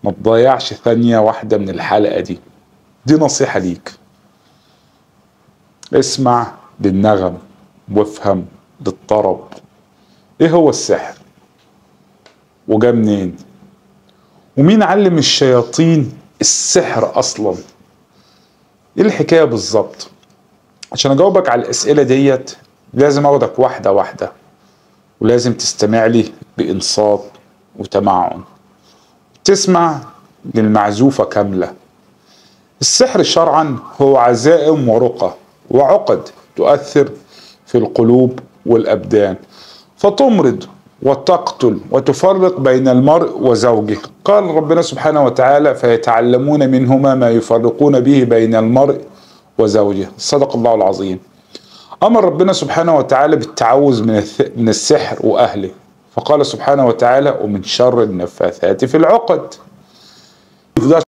ما تضيعش ثانية واحدة من الحلقة دي دي نصيحة ليك اسمع للنغم وافهم للطرب ايه هو السحر وجا منين ومين علم الشياطين السحر اصلا ايه الحكايه بالظبط عشان اجاوبك على الاسئله ديت لازم اخدك واحده واحده ولازم تستمع لي بانصات وتمعن تسمع للمعزوفه كامله السحر شرعا هو عزائم ورقى وعقد تؤثر في القلوب والابدان فتمرض وتقتل وتفرق بين المرء وزوجه قال ربنا سبحانه وتعالى فيتعلمون منهما ما يفرقون به بين المرء وزوجه صدق الله العظيم أمر ربنا سبحانه وتعالى بالتعوذ من من السحر وأهله فقال سبحانه وتعالى ومن شر النفاثات في العقد